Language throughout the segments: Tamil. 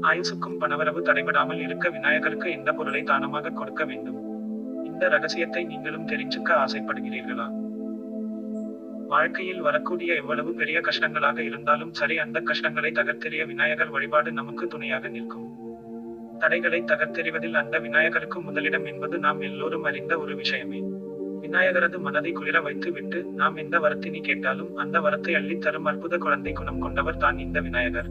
ஆயுசுக்கும் பணவரவு தடைபடாமல் இருக்க விநாயகருக்கு எந்த பொருளை தானமாக கொடுக்க வேண்டும் இந்த ரகசியத்தை நீங்களும் தெரிஞ்சுக்க ஆசைப்படுகிறீர்களா வாழ்க்கையில் வரக்கூடிய எவ்வளவு பெரிய கஷ்டங்களாக இருந்தாலும் சரி அந்த கஷ்டங்களை தகர்த்தெறிய விநாயகர் வழிபாடு நமக்கு துணையாக நிற்கும் தடைகளை தகர்த்தெறிவதில் அந்த விநாயகருக்கு முதலிடம் என்பது நாம் எல்லோரும் அறிந்த ஒரு விஷயமே விநாயகரது மனதை குளிர வைத்து விட்டு நாம் எந்த வரத்தினை கேட்டாலும் அந்த வரத்தை அள்ளித் தரும் அற்புத குழந்தை குணம் கொண்டவர் தான் இந்த விநாயகர்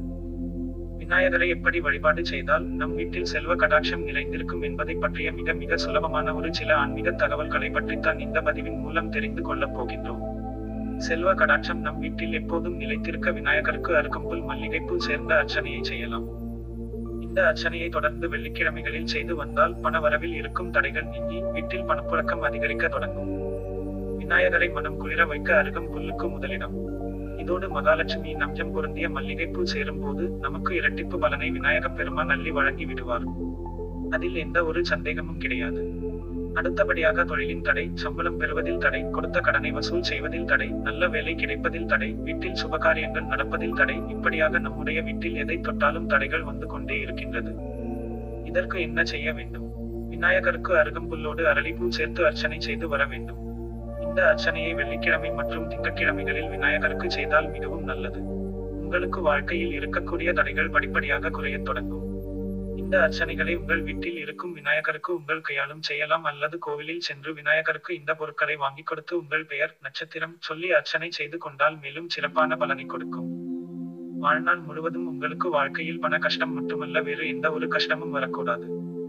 விநாயகரை எப்படி வழிபாடு செய்தால் நம் வீட்டில் செல்வ கடாட்சம் நிறைந்திருக்கும் என்பதை பற்றிய மிக மிக சுலபமான ஒரு சில ஆன்மீக தகவல்களை பற்றித்தான் இந்த பதிவின் மூலம் தெரிந்து கொள்ளப் போகின்றோம் செல்வ கடாட்சம் நம் வீட்டில் எப்போதும் நிலைத்திருக்க விநாயகருக்கு அருகம்புல் மல்லிகைப்பூ சேர்ந்த அர்ச்சனையை செய்யலாம் இந்த அர்ச்சனையை தொடர்ந்து வெள்ளிக்கிழமைகளில் செய்து வந்தால் பண வரவில் இருக்கும் தடைகள் நீங்கி வீட்டில் பணப்புழக்கம் அதிகரிக்க தொடங்கும் விநாயகரை மனம் குளிர வைக்க அருகம் புல்லுக்கு முதலிடம் இதோடு மகாலட்சுமி நஞ்சம் பொருந்திய மல்லிகைப்பூ சேரும் போது நமக்கு இரட்டிப்பு பலனை விநாயகப் பெருமான் அள்ளி வழங்கி விடுவார் அதில் எந்த ஒரு சந்தேகமும் கிடையாது அடுத்தபடியாக தொழிலின் தடை சம்பளம் பெறுவதில் தடை கொடுத்த கடனை வசூல் செய்வதில் தடை நல்ல வேலை கிடைப்பதில் தடை வீட்டில் சுபகாரியங்கள் நடப்பதில் தடை இப்படியாக நம்முடைய வீட்டில் எதை தொட்டாலும் தடைகள் வந்து கொண்டே இருக்கின்றது இதற்கு என்ன செய்ய வேண்டும் விநாயகருக்கு அருகம்புல்லோடு அரளிப்பூ சேர்த்து அர்ச்சனை செய்து வர வேண்டும் இந்த அர்ச்சனையை வெள்ளிக்கிழமை மற்றும் திங்கட்கிழமைகளில் விநாயகருக்கு செய்தால் மிகவும் நல்லது உங்களுக்கு வாழ்க்கையில் இருக்கக்கூடிய தடைகள் படிப்படியாக குறையத் தொடங்கும் இந்த அர்ச்சனைகளை உங்கள் வீட்டில் இருக்கும் விநாயகருக்கு உங்கள் கையாலும் செய்யலாம் அல்லது கோவிலில் சென்று விநாயகருக்கு இந்த பொருட்களை வாங்கி கொடுத்து உங்கள் பெயர் நட்சத்திரம் சொல்லி அர்ச்சனை செய்து கொண்டால் மேலும் சிறப்பான பலனை கொடுக்கும் வாழ்நாள் முழுவதும் உங்களுக்கு வாழ்க்கையில் பண கஷ்டம் மட்டுமல்ல வேறு எந்த ஒரு கஷ்டமும் வரக்கூடாது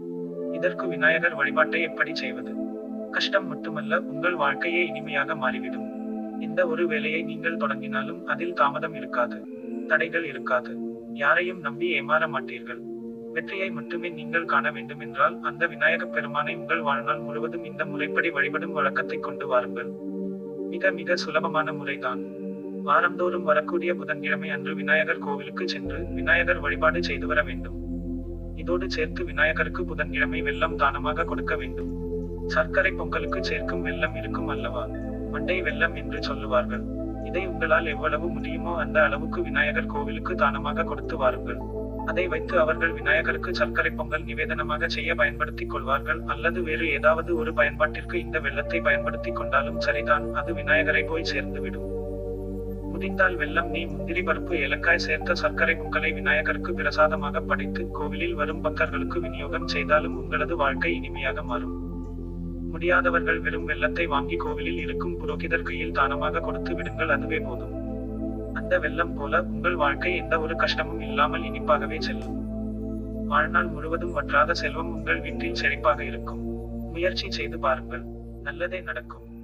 இதற்கு விநாயகர் வழிபாட்டை எப்படி செய்வது கஷ்டம் மட்டுமல்ல உங்கள் வாழ்க்கையே இனிமையாக மாறிவிடும் எந்த ஒரு வேலையை நீங்கள் தொடங்கினாலும் அதில் தாமதம் இருக்காது தடைகள் இருக்காது யாரையும் நம்பி ஏமாற மாட்டீர்கள் வெற்றியை மட்டுமே நீங்கள் காண வேண்டுமென்றால் அந்த விநாயகப் பெருமானை உங்கள் வாழ்நாள் முழுவதும் இந்த முறைப்படி வழிபடும் வழக்கத்தை கொண்டு வாருங்கள் மிக மிக சுலபமான முறைதான் வாரந்தோறும் வரக்கூடிய புதன்கிழமை அன்று விநாயகர் கோவிலுக்கு சென்று விநாயகர் வழிபாடு செய்து வர வேண்டும் இதோடு சேர்த்து விநாயகருக்கு புதன்கிழமை வெள்ளம் தானமாக கொடுக்க வேண்டும் சர்க்கரை பொங்கலுக்கு சேர்க்கும் வெள்ளம் இருக்கும் அல்லவா மண்டை வெள்ளம் என்று சொல்லுவார்கள் இதை உங்களால் எவ்வளவு முடியுமோ அந்த அளவுக்கு விநாயகர் கோவிலுக்கு தானமாக கொடுத்து வாருங்கள் அதை வைத்து அவர்கள் விநாயகருக்கு சர்க்கரை பொங்கல் நிவேதனமாக செய்ய பயன்படுத்திக் கொள்வார்கள் அல்லது வேறு ஏதாவது ஒரு பயன்பாட்டிற்கு இந்த வெள்ளத்தை பயன்படுத்திக் கொண்டாலும் சரிதான் அது விநாயகரை போய் சேர்ந்துவிடும் முடிந்தால் வெள்ளம் நீ முந்திரி பருப்பு ஏலக்காய் சேர்த்த சர்க்கரை பொங்கலை விநாயகருக்கு பிரசாதமாக படைத்து கோவிலில் வரும் பக்தர்களுக்கு விநியோகம் செய்தாலும் உங்களது வாழ்க்கை இனிமையாக மாறும் முடியாதவர்கள் வெறும் வெள்ளத்தை வாங்கி கோவிலில் இருக்கும் புரோகிதர் கையில் தானமாக கொடுத்து விடுங்கள் அதுவே போதும் அந்த வெள்ளம் போல உங்கள் வாழ்க்கை எந்த ஒரு கஷ்டமும் இல்லாமல் இனிப்பாகவே செல்லும் வாழ்நாள் முழுவதும் வற்றாத செல்வம் உங்கள் வீட்டில் செழிப்பாக இருக்கும் முயற்சி செய்து பாருங்கள் நல்லதே நடக்கும்